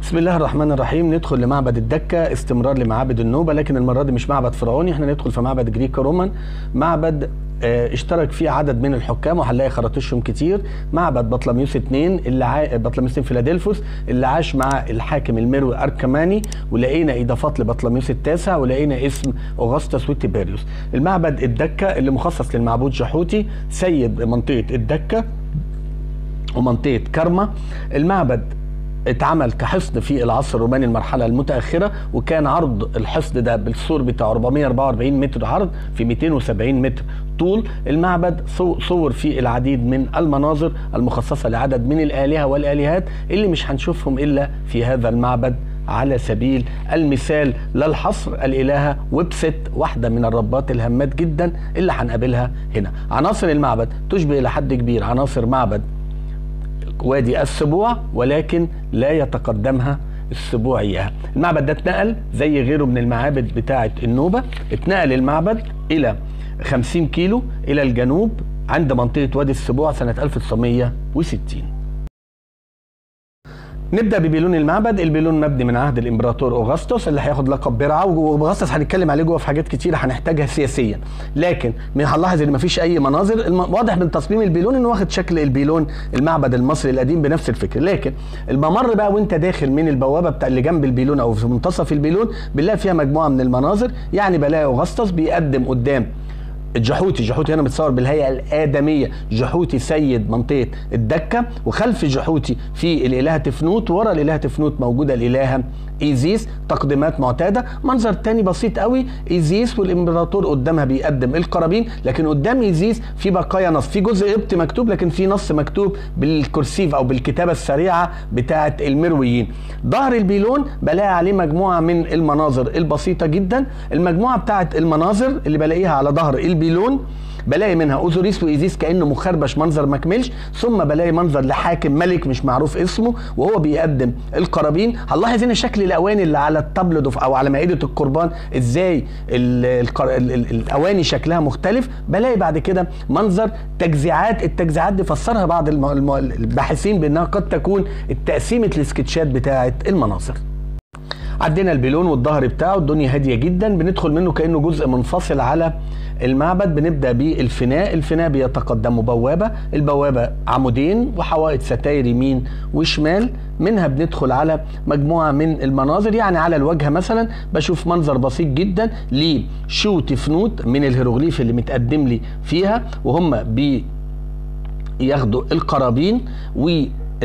بسم الله الرحمن الرحيم ندخل لمعبد الدكة استمرار لمعابد النوبة لكن المرة دي مش معبد فرعوني احنا ندخل في معبد جريكو رومان معبد اه اشترك فيه عدد من الحكام وهنلاقي خراطيشهم كتير معبد بطلميوس اثنين اللي عا... بطلميوس اثنين فيلادلفوس اللي عاش مع الحاكم المروي اركماني ولقينا اضافات لبطلميوس التاسع ولقينا اسم اوغسطس وتيبيريوس المعبد الدكة اللي مخصص للمعبود جحوتي سيد منطقة الدكة ومنطقة كرمة المعبد اتعمل كحصن في العصر الروماني المرحله المتاخره وكان عرض الحصن ده بالسور بتاع 444 متر عرض في 270 متر طول المعبد صور فيه العديد من المناظر المخصصه لعدد من الالهه والالهات اللي مش هنشوفهم الا في هذا المعبد على سبيل المثال لا الحصر الالهه وبست واحده من الربات الهامات جدا اللي هنقابلها هنا عناصر المعبد تشبه الى حد كبير عناصر معبد وادي السبوع ولكن لا يتقدمها السبوع اياها المعبد ده اتنقل زي غيره من المعابد بتاعه النوبه اتنقل المعبد الى 50 كيلو الى الجنوب عند منطقه وادي السبوع سنه 1960 نبدا ببيلون المعبد البيلون مبني من عهد الامبراطور اوغسطس اللي هياخد لقب برعه واوغسطس هنتكلم عليه جوه في حاجات كتير هنحتاجها سياسيا لكن من هنلاحظ ان مفيش اي مناظر الم... واضح من تصميم البيلون انه واخد شكل البيلون المعبد المصري القديم بنفس الفكر لكن الممر بقى وانت داخل من البوابه بتاع اللي جنب البيلون او في منتصف البيلون بنلاقي فيها مجموعه من المناظر يعني بلاقي اوغسطس بيقدم قدام الجحوتي جحوتي هنا متصور بالهيئه الادميه جحوتي سيد منطقه الدكه وخلف جحوتي في الالهه تفنوت ورا الالهه تفنوت موجوده الالهه ايزيس تقديمات معتاده منظر تاني بسيط قوي ايزيس والامبراطور قدامها بيقدم القرابين لكن قدام ايزيس في بقايا نص في جزء قبط مكتوب لكن في نص مكتوب بالكرسيف او بالكتابه السريعه بتاعه المرويين ظهر البيلون بلاقي عليه مجموعه من المناظر البسيطه جدا المجموعه بتاعه المناظر اللي بلاقيها على ظهر البيلون بلاقي منها اوزوريس وايزيس كانه مخربش منظر ما كملش ثم بلاقي منظر لحاكم ملك مش معروف اسمه وهو بيقدم القرابين هنلاحظ هنا شكل الاواني اللي على التابلت او على مائده القربان ازاي ال ال ال ال الاواني شكلها مختلف بلاقي بعد كده منظر تجزيعات التجزيعات دي فسرها بعض الباحثين بانها قد تكون تقسيمه السكتشات بتاعه المناظر عدينا البيلون والظهر بتاعه الدنيا هاديه جدا بندخل منه كانه جزء منفصل على المعبد بنبدا بالفناء الفناء بيتقدمه بوابه البوابه عمودين وحوائط ستاير يمين وشمال منها بندخل على مجموعه من المناظر يعني على الواجهه مثلا بشوف منظر بسيط جدا لشو تفنوت من الهيروغليف اللي متقدم لي فيها وهم بي ياخدوا القرابين و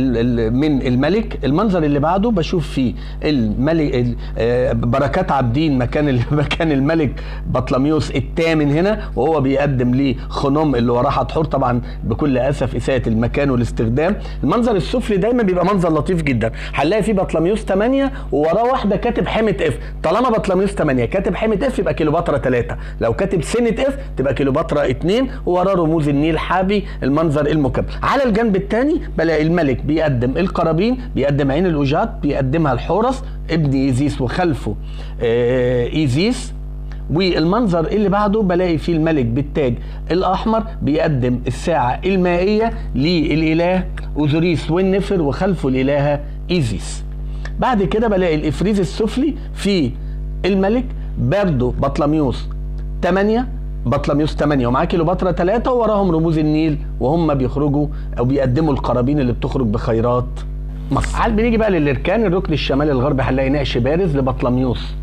من الملك المنظر اللي بعده بشوف فيه الملك بركات عابدين مكان مكان الملك بطلميوس الثامن هنا وهو بيقدم ليه خنوم اللي وراه حتحور طبعا بكل اسف اساءه المكان والاستخدام المنظر السفلي دايما بيبقى منظر لطيف جدا هنلاقي فيه بطلميوس 8 ووراه واحده كاتب حمه اف طالما بطلميوس 8 كاتب حمه اف يبقى كيلوباترا 3 لو كاتب سنه اف تبقى كيلوباترا 2 ووراه رموز النيل حابي المنظر المكب على الجنب الثاني بلاقي الملك بيقدم القرابين بيقدم عين الاوجات بيقدمها الحورس ابن ايزيس وخلفه آه ايزيس والمنظر اللي بعده بلاقي فيه الملك بالتاج الاحمر بيقدم الساعه المائيه للاله اوزوريس والنفر وخلفه الالهه ايزيس بعد كده بلاقي الافريز السفلي في الملك برضه بطلميوس 8 بطلميوس 8 ومعاه كيلوباترا 3 ووراهم رموز النيل وهم بيخرجوا او بيقدموا القرابين اللي بتخرج بخيرات مصر. عال بنيجي بقى للاركان الركن الشمالي الغربي هنلاقي نقش بارز لبطلميوس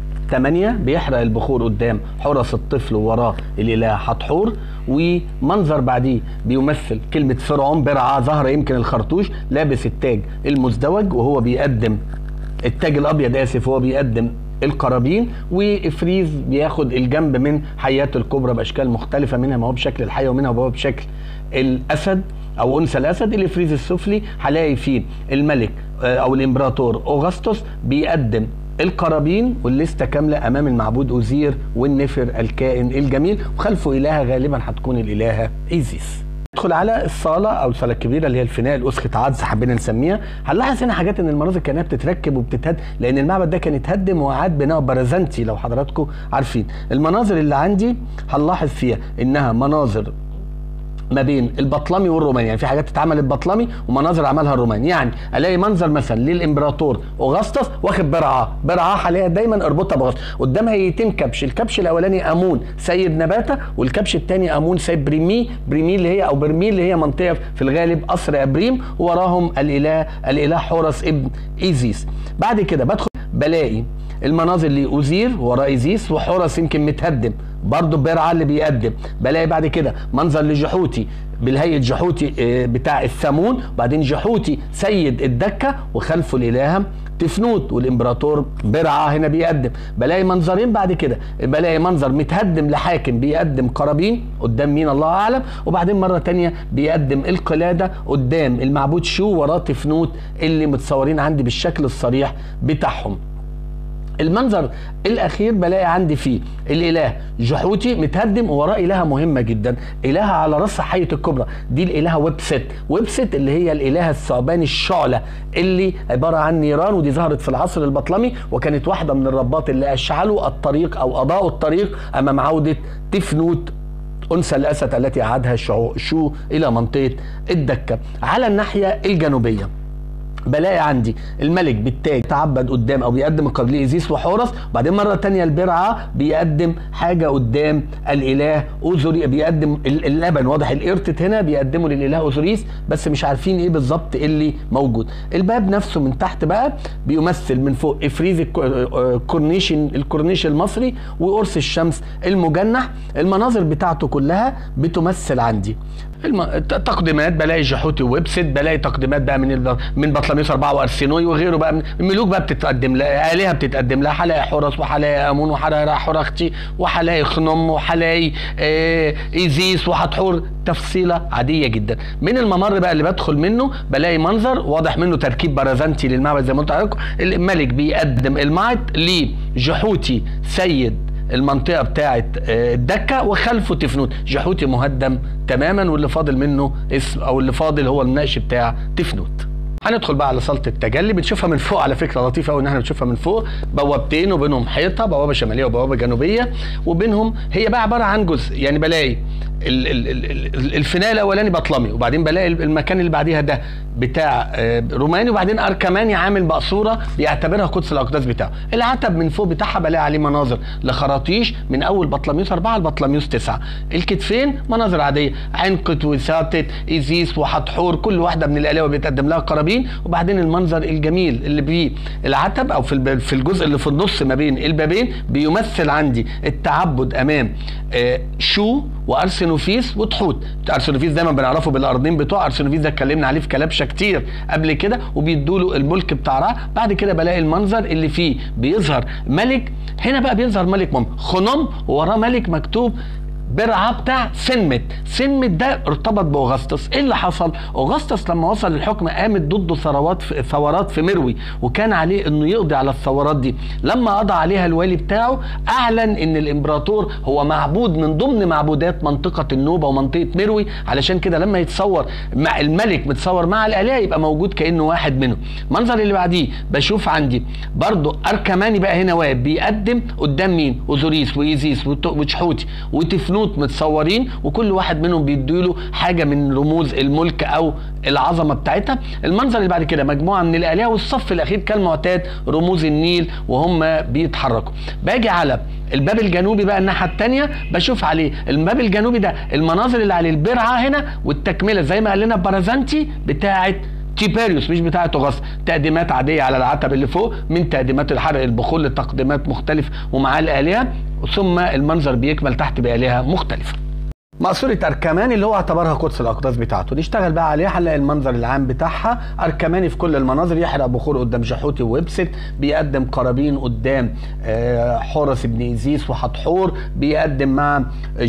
8 بيحرق البخور قدام حرس الطفل ووراه الاله حتحور ومنظر بعديه بيمثل كلمه فرعون برعاه ظهر يمكن الخرطوش لابس التاج المزدوج وهو بيقدم التاج الابيض اسف وهو بيقدم القرابين وافريز بياخد الجنب من حياته الكبرى باشكال مختلفه منها ما هو بشكل الحيه ومنها ما هو بشكل الاسد او انثى الاسد الافريز السفلي هلاقي فيه الملك او الامبراطور اوغسطس بيقدم القرابين والليسته كامله امام المعبود اوزير والنفر الكائن الجميل وخلفه الهه غالبا هتكون الالهه ايزيس ندخل على الصاله او الصاله الكبيره اللي هي الفناء الاسخه عدس حبينا نسميها هنلاحظ هنا حاجات ان المناظر كانت بتتركب وبتتهد لان المعبد ده كان اتهدم واعاد بناء بارزنتي لو حضراتكم عارفين المناظر اللي عندي هنلاحظ فيها انها مناظر ما بين البطلمي والروماني يعني في حاجات اتعملت بطلمي ومناظر عملها الروماني يعني الاقي منظر مثلا للامبراطور اوغسطس واخد برعاه برعاه حاليا دايما اربطها بغسطس قدامها هيتين كبش الكبش الاولاني امون سيد نباته والكبش الثاني امون سيد بريمي بريمي اللي هي او برمي اللي هي منطقه في الغالب قصر ابريم وراهم الاله الاله حورس ابن ايزيس بعد كده بدخل بلاقي المناظر اللي اوزير ورا ايزيس وحورس يمكن متهدم برضه برعه اللي بيقدم بلاقي بعد كده منظر لجحوتي بالهيئه جحوتي آه، بتاع الثمون وبعدين جحوتي سيد الدكه وخلفه الالهه تفنوت والامبراطور برعه هنا بيقدم بلاقي منظرين بعد كده بلاقي منظر متهدم لحاكم بيقدم قرابين قدام مين الله اعلم وبعدين مره تانية بيقدم القلاده قدام المعبود شو وراه تفنوت اللي متصورين عندي بالشكل الصريح بتاعهم المنظر الاخير بلاقي عندي فيه الاله جحوتي متهدم ووراه الهه مهمه جدا الهه على راس حيه الكبرى دي الالهه ويب ست ويب ست اللي هي الالهه الثعبان الشعله اللي عباره عن نيران ودي ظهرت في العصر البطلمي وكانت واحده من الرباط اللي اشعلوا الطريق او اضاءوا الطريق امام عوده تفنوت أنثى الأسد التي أعادها شو, شو إلى منطقة الدكة على الناحية الجنوبية بلاقي عندي الملك بالتاج تعبد قدام او بيقدم القبلي ايزيس وحورس وبعدين مره تانية البرعه بيقدم حاجه قدام الاله اوزوري بيقدم ال- اللبن واضح القرطة هنا بيقدمه للاله اوزوريس بس مش عارفين ايه بالظبط اللي موجود الباب نفسه من تحت بقى بيمثل من فوق افريز الك- آه، كورنيشن الكورنيش المصري وقرص الشمس المجنح المناظر بتاعته كلها بتمثل عندي الم... الت- تقديمات بلاقي جحوتي ويب سيت بلاقي تقديمات بقى من ال... من بطلميوس أربعة وأرسينوي وغيره بقى من الملوك بقى بتتقدم لها آلهة بتتقدم لها حلاقي حورس وحلاقي أمون وحلاقي حورختي وحلاقي خنم وحلاقي آه إيزيس وحتحور تفصيلة عادية جدا من الممر بقى اللي بدخل منه بلاقي منظر واضح منه تركيب برزنتي للمعبد زي ما قلت لكم الملك بيقدم المعد لجحوتي سيد المنطقه بتاعه آه، الدكه وخلفه تفنوت جحوتي مهدم تماما واللي فاضل منه اسم او اللي فاضل هو النقش بتاع تفنوت هندخل بقى على صاله التجلي بنشوفها من فوق على فكره لطيفه قوي ان احنا بنشوفها من فوق بوابتين وبينهم حيطه بوابه شماليه وبوابه جنوبيه وبينهم هي بقى عباره عن جزء يعني بلاقي ال- ال- ال- ال- الفناء الاولاني بطلمي وبعدين بلاقي المكان اللي بعديها ده بتاع آه، روماني وبعدين اركماني عامل مقصوره بيعتبرها قدس الاقداس بتاعه العتب من فوق بتاعها بلاقي عليه مناظر لخراطيش من اول بطلميوس أربعة لبطلميوس تسعة الكتفين مناظر عاديه عنقت وساتت ايزيس وحتحور كل واحده من الالهه بيتقدم لها قرابين وبعدين المنظر الجميل اللي بيه العتب او في الب- في الجزء اللي في النص ما بين البابين بيمثل عندي التعبد امام آه، شو وارسنوفيس وتحوت ارسنوفيس دايما بنعرفه بالارضين بتوع ارسنوفيس ده اتكلمنا عليه في كلبشه كتير قبل كده وبيدوا له الملك بتاع رع بعد كده بلاقي المنظر اللي فيه بيظهر ملك هنا بقى بيظهر ملك مم خنم ووراه ملك مكتوب برعاه بتاع سنمت سنمت ده ارتبط باوغسطس ايه اللي حصل اوغسطس لما وصل للحكم قامت ضده ثروات في ثورات في مروي وكان عليه انه يقضي على الثورات دي لما قضى عليها الوالي بتاعه اعلن ان الامبراطور هو معبود من ضمن معبودات منطقه النوبه ومنطقه مروي علشان كده لما يتصور مع الملك متصور مع الالهه يبقى موجود كانه واحد منهم المنظر اللي بعديه بشوف عندي برضو اركماني بقى هنا واقف بيقدم قدام مين اوزوريس وايزيس وت- وشحوتي وتفنوت متصورين وكل واحد منهم بيديله حاجه من رموز الملك او العظمه بتاعتها المنظر اللي بعد كده مجموعه من الالهه والصف الاخير كالمعتاد رموز النيل وهم بيتحركوا باجي على الباب الجنوبي بقى الناحيه الثانيه بشوف عليه الباب الجنوبي ده المناظر اللي عليه البرعه هنا والتكمله زي ما قال لنا بارازانتي بتاعه تيبيريوس مش بتاعه اوغسطس تقديمات عاديه على العتب اللي فوق من تقديمات الحرق البخور لتقديمات مختلفه ومعاه الالهه ثم المنظر بيكمل تحت بالهه مختلفه مقصورة أركمان اللي هو اعتبرها قدس الأقداس بتاعته نشتغل بقى عليها هنلاقي المنظر العام بتاعها أركماني في كل المناظر يحرق بخور قدام جحوتي وويبست بيقدم قرابين قدام آه، حورس بن إيزيس وحتحور بيقدم مع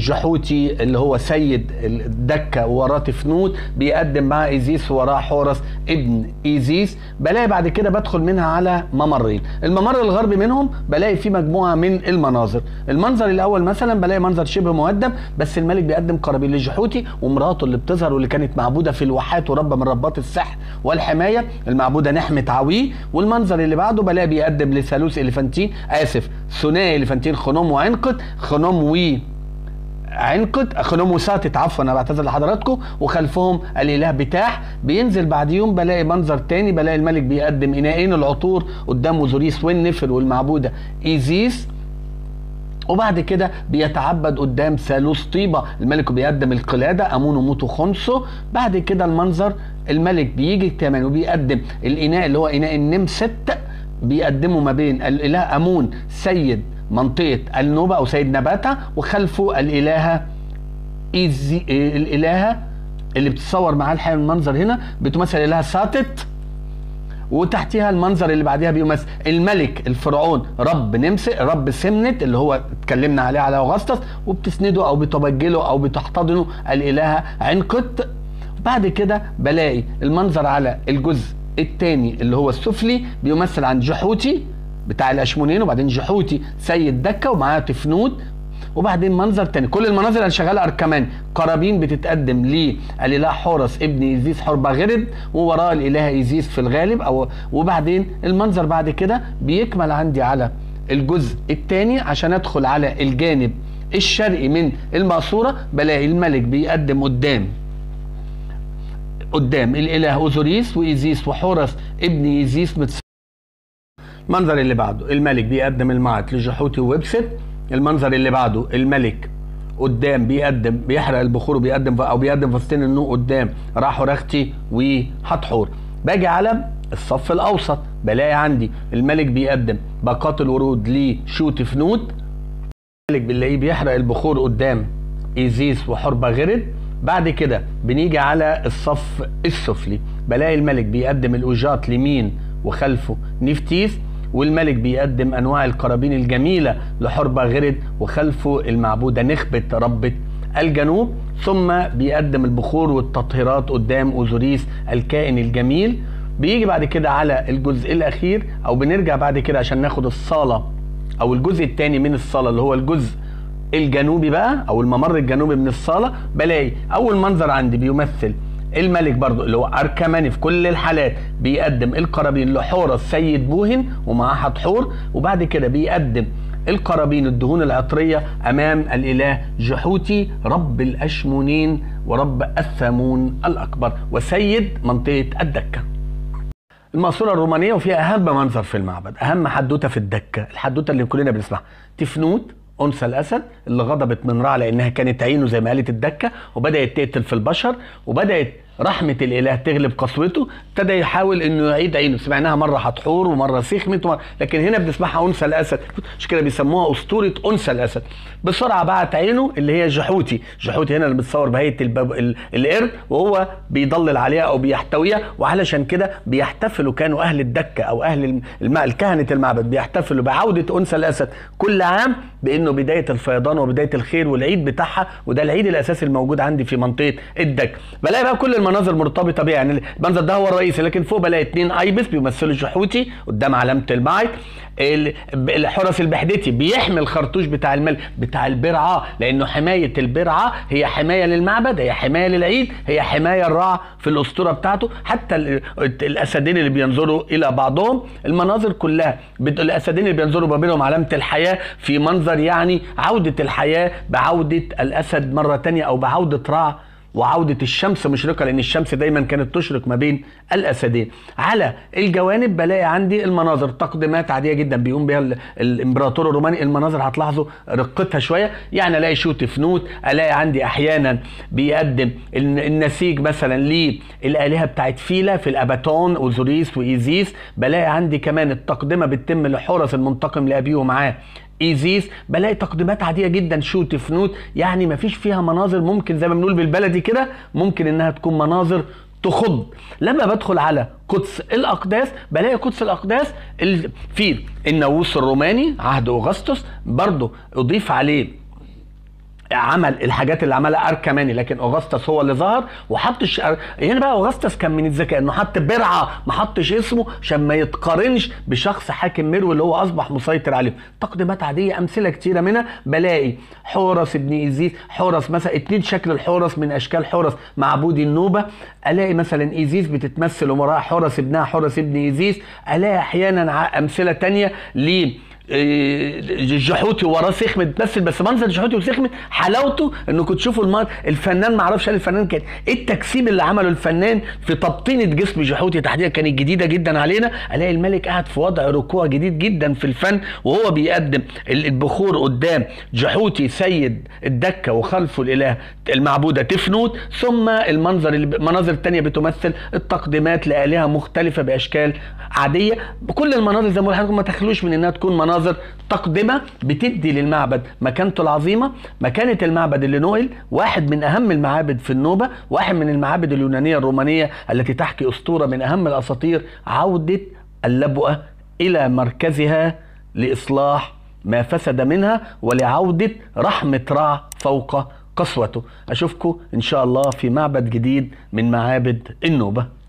جحوتي اللي هو سيد الدكة وراه تفنوت بيقدم مع إيزيس وراه حورس ابن إيزيس بلاقي بعد كده بدخل منها على ممرين الممر الغربي منهم بلاقي فيه مجموعة من المناظر المنظر الأول مثلا بلاقي منظر شبه مهدم بس الملك بيقدم قرابين لجحوتي ومراته اللي بتظهر واللي كانت معبودة في الواحات وربة من ربات السحر والحماية المعبودة نحمة عويه والمنظر اللي بعده بلاقي بيقدم لثالوث إليفانتين آسف ثنائي إليفانتين خنوم وعنقد خنوم و عنقد اخنوموساتت عفوا انا بعتذر لحضراتكم وخلفهم الاله بتاح بينزل بعد يوم بلاقي منظر تاني بلاقي الملك بيقدم اناءين العطور قدام وزوريس والنفر والمعبوده ايزيس وبعد كده بيتعبد قدام ثالوث طيبة الملك بيقدم القلادة أمون وموتو خنسو بعد كده المنظر الملك بيجي كمان وبيقدم الإناء اللي هو إناء النمست بيقدمه ما بين الإله أمون سيد منطقة النوبة أو سيد نباتة وخلفه الإلهة إيزي الإلهة اللي بتتصور معاه الحقيقة المنظر هنا بتمثل الإلهة ساتت وتحتها المنظر اللي بعدها بيمثل الملك الفرعون رب نمس رب سمنت اللي هو اتكلمنا عليه على اوغسطس وبتسنده او بتبجله او بتحتضنه الالهه عنقت بعد كده بلاقي المنظر على الجزء الثاني اللي هو السفلي بيمثل عن جحوتي بتاع الاشمونين وبعدين جحوتي سيد دكه ومعاه تفنوت وبعدين منظر تاني كل المناظر اللي شغاله اركمان قرابين بتتقدم للاله حورس ابن ايزيس حربة غرد ووراه الاله ايزيس في الغالب او وبعدين المنظر بعد كده بيكمل عندي على الجزء الثاني عشان ادخل على الجانب الشرقي من المقصوره بلاقي الملك بيقدم قدام قدام الاله اوزوريس وايزيس وحورس ابن ايزيس متص... المنظر اللي بعده الملك بيقدم المعت لجحوتي ووبست المنظر اللي بعده الملك قدام بيقدم بيحرق البخور وبيقدم او بيقدم فستين النوق قدام راحوا رختي وحتحور باجي على الصف الاوسط بلاقي عندي الملك بيقدم باقات الورود لشوت فنوت الملك بنلاقيه بيحرق البخور قدام ايزيس وحربة غرد بعد كده بنيجي على الصف السفلي بلاقي الملك بيقدم الاوجات لمين وخلفه نفتيس والملك بيقدم انواع القرابين الجميله لحربة غرد وخلفه المعبوده نخبه ربه الجنوب ثم بيقدم البخور والتطهيرات قدام اوزوريس الكائن الجميل بيجي بعد كده على الجزء الاخير او بنرجع بعد كده عشان ناخد الصاله او الجزء الثاني من الصاله اللي هو الجزء الجنوبي بقى او الممر الجنوبي من الصاله بلاقي اول منظر عندي بيمثل الملك برضو اللي هو اركماني في كل الحالات بيقدم القرابين لحورس سيد بوهن ومعاه حتحور وبعد كده بيقدم القرابين الدهون العطرية أمام الإله جحوتي رب الأشمونين ورب الثامون الأكبر وسيد منطقة الدكة المقصورة الرومانية وفيها أهم منظر في المعبد أهم حدوتة في الدكة الحدوتة اللي كلنا بنسمعها تفنوت انثى الاسد اللي غضبت من رع لانها كانت عينه زي ما قالت الدكه وبدات تقتل في البشر وبدات رحمة الإله تغلب قسوته ابتدى يحاول إنه يعيد عينه سمعناها مرة هتحور ومرة سخمت ومرة لكن هنا بنسمعها أنثى الأسد عشان كده بيسموها أسطورة أنثى الأسد بسرعة بعت عينه اللي هي جحوتي جحوتي هنا اللي بتصور بهيئة الباب ال- القرد وهو بيضلل عليها أو بيحتويها وعلشان كده بيحتفلوا كانوا أهل الدكة أو أهل الم... الكهنة المعبد بيحتفلوا بعودة أنثى الأسد كل عام بإنه بداية الفيضان وبداية الخير والعيد بتاعها وده العيد الأساسي الموجود عندي في منطقة الدك بلاقي بقى كل المناظر مرتبطة بيها يعني المنظر ده هو الرئيسي لكن فوق بلاقي اتنين ايبس بيمثلوا جحوتي قدام علامة المعك ال- الحرس البحدتي بيحمي الخرطوش بتاع الملك بتاع البرعة لانه حماية البرعة هي حماية للمعبد هي حماية للعيد هي حماية الرع في الاسطورة بتاعته حتى ال- الاسدين اللي بينظروا الى بعضهم المناظر كلها بت- الاسدين اللي بينظروا ما بينهم علامة الحياة في منظر يعني عودة الحياة بعودة الاسد مرة تانية او بعودة رع وعودة الشمس مشرقة لأن الشمس دايما كانت تشرق ما بين الأسدين على الجوانب بلاقي عندي المناظر تقديمات عادية جدا بيقوم بها ال- الإمبراطور الروماني المناظر هتلاحظوا رقتها شوية يعني ألاقي شوت فنوت ألاقي عندي أحيانا بيقدم الن- النسيج مثلا للآلهة بتاعت فيلا في الأباتون أوزوريس وإيزيس بلاقي عندي كمان التقدمة بتتم لحورس المنتقم لأبيه ومعاه ايزيس بلاقي تقديمات عاديه جدا شوت فنوت يعني ما فيش فيها مناظر ممكن زي ما بنقول بالبلدي كده ممكن انها تكون مناظر تخض لما بدخل على قدس الاقداس بلاقي قدس الاقداس ال- في الناموس الروماني عهد اوغسطس برضه اضيف عليه عمل الحاجات اللي عملها اركماني لكن اوغسطس هو اللي ظهر وحطش هنا يعني بقى اوغسطس كان من الذكاء انه حط برعه ما حطش اسمه عشان ما يتقارنش بشخص حاكم ميرو اللي هو اصبح مسيطر عليه تقديمات عاديه امثله كتيره منها بلاقي حورس ابن ايزيس حورس مثلا اتنين شكل الحورس من اشكال حورس معبودي النوبه الاقي مثلا ايزيس بتتمثل وراء حورس ابنها حورس ابن ايزيس الاقي احيانا ع- امثله تانية ل إيه، جحوتي وراه سخمت بس بس منظر جحوتي وسخمت حلاوته انكم تشوفوا المر... الفنان ما اعرفش هل الفنان كان ايه التجسيم اللي عمله الفنان في تبطينه جسم جحوتي تحديدا كانت جديده جدا علينا الاقي الملك قاعد في وضع ركوع جديد جدا في الفن وهو بيقدم البخور قدام جحوتي سيد الدكه وخلفه الاله المعبوده تفنوت ثم المنظر المناظر الثانيه بتمثل التقديمات لالهه مختلفه باشكال عاديه كل المناظر زي ما بقول ما تخلوش من انها تكون مناظر تقدمه بتدي للمعبد مكانته العظيمه مكانه المعبد اللي نقل واحد من اهم المعابد في النوبه واحد من المعابد اليونانيه الرومانيه التي تحكي اسطوره من اهم الاساطير عوده اللبؤه الى مركزها لاصلاح ما فسد منها ولعوده رحمه رع فوق قسوته اشوفكم ان شاء الله في معبد جديد من معابد النوبه